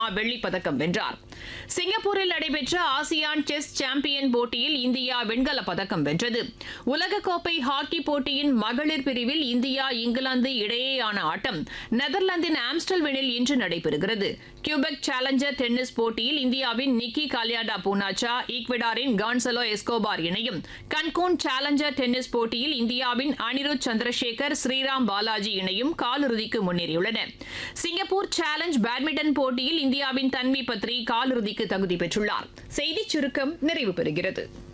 வெள்ளிப் பதக்கம் வென்றார் சிங்கப்பூரில் நடைபெற்ற ஆசியான் செஸ் சாம்பியன் போட்டியில் இந்தியா வெண்கலப் பதக்கம் வென்றது உலகக்கோப்பை ஹாக்கி போட்டியின் மகளிர் பிரிவில் இந்தியா இங்கிலாந்து இடையேயான ஆட்டம் நெதர்லாந்தின் ஆம்ஸ்டல்வெனில் இன்று நடைபெறுகிறது கியூபெக் சேலஞ்சர் டென்னிஸ் போட்டியில் இந்தியாவின் நிக்கி காலியாடா பூனாச்சா ஈக்வெடாரின் கான்சலோ எஸ்கோபார் இணையும் கன்கூன் சேலஞ்சர் டென்னிஸ் போட்டியில் இந்தியாவின் அனிருத் சந்திரசேகர் ஸ்ரீராம் பாலாஜி இணையும் காலிறுதிக்கு முன்னேறியுள்ளன சிங்கப்பூர் சேலஞ்ச் பேட்மிண்டன் போட்டியில் இந்தியாவின் தன்வி பத்ரி காலிறுதிக்கு தகுதி பெற்றுள்ளார் செய்திச் சுருக்கம் நிறைவு பெறுகிறது